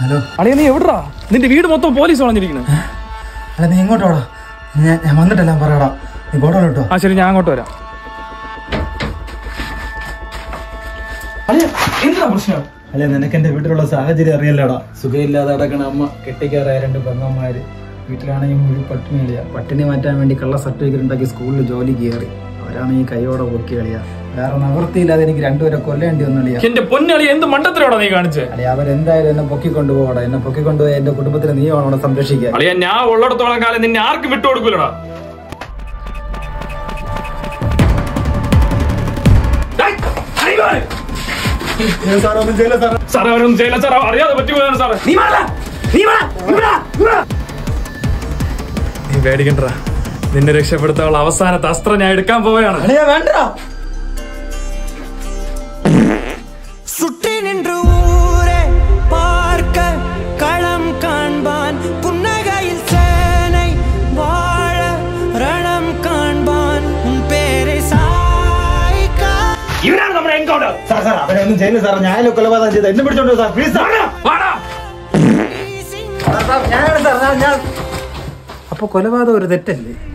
Hello അളിയ നീ എവിടാ നിന്റെ വീട് മൊത്തം പോലീസ് വളഞ്ഞിരിക്കുന്നു അല്ല നീ എങ്ങോട്ടോടാ ഞാൻ ഞാൻ വന്നിട്ടെല്ലാം പറയടാ നീ ഗോഡൗൺ കേട്ടോ ആ ശരി ഞാൻ അങ്ങോട്ട് വരാം അളിയ എന്താ പ്രശ്നം അല്ലെ നിനക്ക് എന്റെ വീട്ടിലുള്ള സാഹചര്യം അറിയല്ലടാ സുഖമില്ലാതെ അടക്കണ അമ്മ കെട്ടിക്കാറായ രണ്ട് പെങ്ങന്മാര് വീട്ടിലാണെങ്കിൽ മുഴുവൻ പട്ടിണി കളിയാ പട്ടിണി മാറ്റാൻ വേണ്ടി കള്ള സർട്ടിഫിക്കറ്റ് ഉണ്ടാക്കി സ്കൂളിൽ ജോലി കയറി അവരാണെങ്കിൽ കൈയോടെ പൊക്കി കളിയാ വേറെ നിവൃത്തിയില്ലാതെ എനിക്ക് രണ്ടുപേരെ കൊല്ലേണ്ടി വന്നു കളിയാ എന്റെ പൊന്നളിയ എന്ത് മണ്ടത്തിലോടാ നീ കാണിച്ചേ അല്ലെ അവരെന്തായാലും എന്നെ പൊക്കിക്കൊണ്ടുപോകടാ എന്നെ പൊക്കിക്കൊണ്ടുപോയി എന്റെ കുടുംബത്തിനെ നീ വേണം സംരക്ഷിക്കാൻ അളിയ ഞാൻ ഉള്ളിടത്തോളം കാലം നിന്നെ ആർക്കും വിട്ടുകൊടുക്കൂലടാ ഡേയ്, അയ്യോ. സാറേ അവരൊന്നും ചെയ്യില്ല സാർ അറിയാതെ പറ്റുകയാണ് സാറേ നീ മാറല നീ വാ, നീ വാ, നീ വാ. നീ പേടിക്കണ്ട നിന്നെ രക്ഷപ്പെടുത്താനുള്ള അവസാനത്തെ അസ്ത്രം ഞാൻ എടുക്കാൻ പോവുകയാണ് വേണ്ടടാ சுற்றி நின்று ஊரே பார்க்க களம் காண்பான் புன்னகையில் சேனை வாழ ரணம் காண்பான் உன் பேரை சாய்க்க ഇവനാണ് നമ്മുടെ എൻകൗണ്ടർ സാർ സാർ അവരൊന്നും ചെയ്യില്ല സാർ ഞാനല്ലോ കൊലപാതകം ചെയ്ത് എന്നെ പിടിച്ചോണ്ടോ സാർ പ്ലീസ് സാർ വാടാ ഞാനാണ് സാർ ഞാൻ അപ്പൊ കൊലപാതകം ഒരു തെറ്റല്ലേ